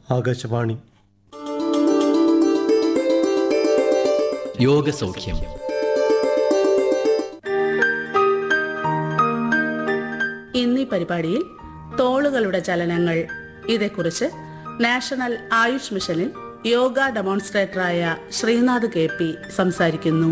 ആകാശവാണി യോഗസൗഖ്യം ഇന്നീ പരിപാടിയിൽ തോളുകളുടെ ചലനങ്ങൾ ഇതേക്കുറിച്ച് നാഷണൽ ആയുഷ് മിഷനിൽ യോഗ ഡെമോൺസ്ട്രേറ്ററായ ശ്രീനാഥ് കെ പി സംസാരിക്കുന്നു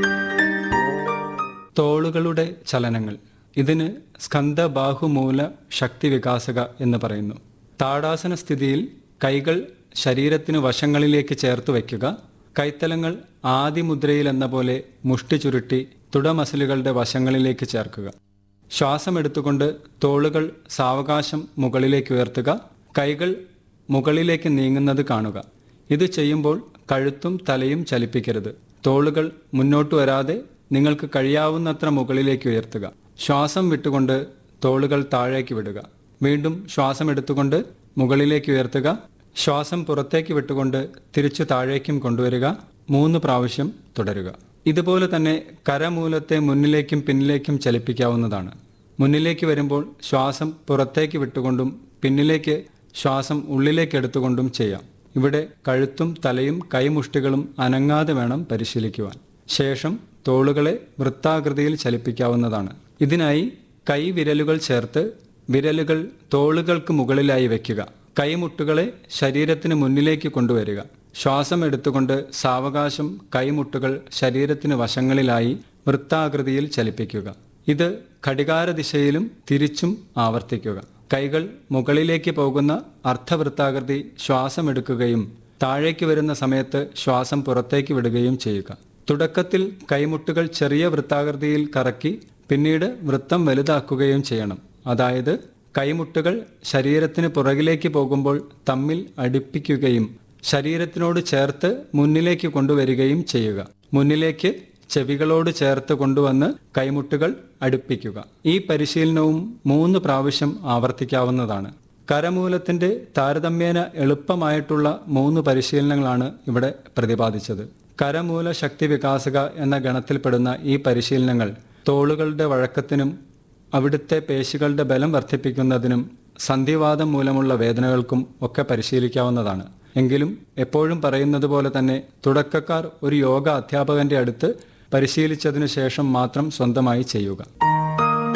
തോളുകളുടെ ചലനങ്ങൾ ഇതിന് സ്കന്ധ ബാഹുമൂല ശക്തി വികാസക എന്ന് പറയുന്നു താടാസന സ്ഥിതിയിൽ കൈകൾ ശരീരത്തിന് വശങ്ങളിലേക്ക് ചേർത്ത് വയ്ക്കുക കൈത്തലങ്ങൾ ആദിമുദ്രയിൽ എന്ന പോലെ മുഷ്ടി ചുരുട്ടി തുടമസിലുകളുടെ വശങ്ങളിലേക്ക് ചേർക്കുക ശ്വാസം എടുത്തുകൊണ്ട് തോളുകൾ സാവകാശം മുകളിലേക്ക് ഉയർത്തുക കൈകൾ മുകളിലേക്ക് നീങ്ങുന്നത് കാണുക ഇത് ചെയ്യുമ്പോൾ കഴുത്തും തലയും ചലിപ്പിക്കരുത് തോളുകൾ മുന്നോട്ട് വരാതെ നിങ്ങൾക്ക് കഴിയാവുന്നത്ര മുകളിലേക്ക് ഉയർത്തുക ശ്വാസം വിട്ടുകൊണ്ട് തോളുകൾ താഴേക്ക് വിടുക വീണ്ടും ശ്വാസം എടുത്തുകൊണ്ട് മുകളിലേക്ക് ഉയർത്തുക ശ്വാസം പുറത്തേക്ക് വിട്ടുകൊണ്ട് തിരിച്ചു താഴേക്കും കൊണ്ടുവരിക മൂന്ന് പ്രാവശ്യം തുടരുക ഇതുപോലെ തന്നെ കരമൂലത്തെ മുന്നിലേക്കും പിന്നിലേക്കും ചലിപ്പിക്കാവുന്നതാണ് മുന്നിലേക്ക് വരുമ്പോൾ ശ്വാസം പുറത്തേക്ക് വിട്ടുകൊണ്ടും പിന്നിലേക്ക് ശ്വാസം ഉള്ളിലേക്ക് എടുത്തുകൊണ്ടും ചെയ്യാം ഇവിടെ കഴുത്തും തലയും കൈമുഷ്ടികളും അനങ്ങാതെ വേണം പരിശീലിക്കുവാൻ ശേഷം തോളുകളെ വൃത്താകൃതിയിൽ ചലിപ്പിക്കാവുന്നതാണ് ഇതിനായി കൈവിരലുകൾ ചേർത്ത് വിരലുകൾ തോളുകൾക്ക് മുകളിലായി വയ്ക്കുക കൈമുട്ടുകളെ ശരീരത്തിന് മുന്നിലേക്ക് കൊണ്ടുവരിക ശ്വാസം എടുത്തുകൊണ്ട് സാവകാശം കൈമുട്ടുകൾ ശരീരത്തിന് വശങ്ങളിലായി വൃത്താകൃതിയിൽ ചലിപ്പിക്കുക ഇത് ഘടികാര ദിശയിലും തിരിച്ചും ആവർത്തിക്കുക കൈകൾ മുകളിലേക്ക് പോകുന്ന അർദ്ധവൃത്താകൃതി ശ്വാസമെടുക്കുകയും താഴേക്ക് വരുന്ന സമയത്ത് ശ്വാസം പുറത്തേക്ക് വിടുകയും ചെയ്യുക തുടക്കത്തിൽ കൈമുട്ടുകൾ ചെറിയ വൃത്താകൃതിയിൽ കറക്കി പിന്നീട് വൃത്തം വലുതാക്കുകയും ചെയ്യണം അതായത് കൈമുട്ടുകൾ ശരീരത്തിന് പുറകിലേക്ക് പോകുമ്പോൾ തമ്മിൽ അടുപ്പിക്കുകയും ശരീരത്തിനോട് ചേർത്ത് മുന്നിലേക്ക് കൊണ്ടുവരികയും ചെയ്യുക മുന്നിലേക്ക് ചെവികളോട് ചേർത്ത് കൊണ്ടുവന്ന് കൈമുട്ടുകൾ അടുപ്പിക്കുക ഈ പരിശീലനവും മൂന്ന് പ്രാവശ്യം ആവർത്തിക്കാവുന്നതാണ് കരമൂലത്തിന്റെ താരതമ്യേന എളുപ്പമായിട്ടുള്ള മൂന്ന് പരിശീലനങ്ങളാണ് ഇവിടെ പ്രതിപാദിച്ചത് കരമൂല ശക്തി വികാസക എന്ന ഗണത്തിൽപ്പെടുന്ന ഈ പരിശീലനങ്ങൾ തോളുകളുടെ വഴക്കത്തിനും അവിടുത്തെ പേശികളുടെ ബലം വർദ്ധിപ്പിക്കുന്നതിനും സന്ധിവാദം മൂലമുള്ള വേദനകൾക്കും ഒക്കെ പരിശീലിക്കാവുന്നതാണ് എങ്കിലും എപ്പോഴും പറയുന്നത് പോലെ തന്നെ തുടക്കക്കാർ ഒരു യോഗ അധ്യാപകന്റെ അടുത്ത് പരിശീലിച്ചതിനു ശേഷം മാത്രം സ്വന്തമായി ചെയ്യുക